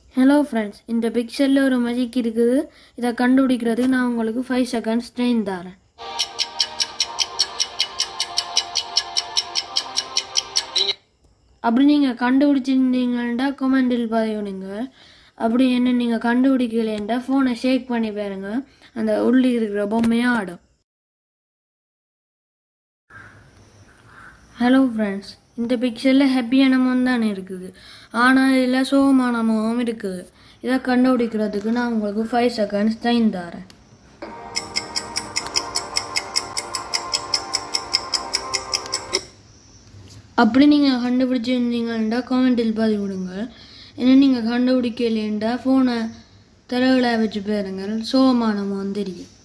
hello friends இந்த பிக்சரில் ஒரு மேஜிக் இருக்குது இதை கண்டுபிடிக்கிறதுக்கு நான் உங்களுக்கு ஃபைவ் செகண்ட்ஸ் டைம் தரேன் அப்படி நீங்கள் கண்டுபிடிச்சிருந்தீங்கன்னா கமெண்டில் பதிவுனுங்க அப்படி என்ன நீங்கள் கண்டுபிடிக்கலைன்றா ஃபோனை ஷேக் பண்ணி பாருங்க அந்த உள்ளே இருக்கிற பொம்மையாக ஆடும் ஹலோ ஃப்ரெண்ட்ஸ் இந்த பிக்சரில் ஹாப்பியான முகம் தானே இருக்குது ஆனால் இதில் சோகமான முகம் இருக்குது இதை கண்டுபிடிக்கிறதுக்கு நான் உங்களுக்கு ஃபைவ் செகண்ட்ஸ் டைம் தரேன் அப்படி நீங்கள் கண்டுபிடிச்சிருந்தீங்கன்னா காமெண்டில் பதிவு விடுங்க ஏன்னா நீங்கள் கண்டுபிடிக்கலைன்றா ஃபோனை தரவில் வச்சு பாருங்கள் சோகமான முகம் தெரியும்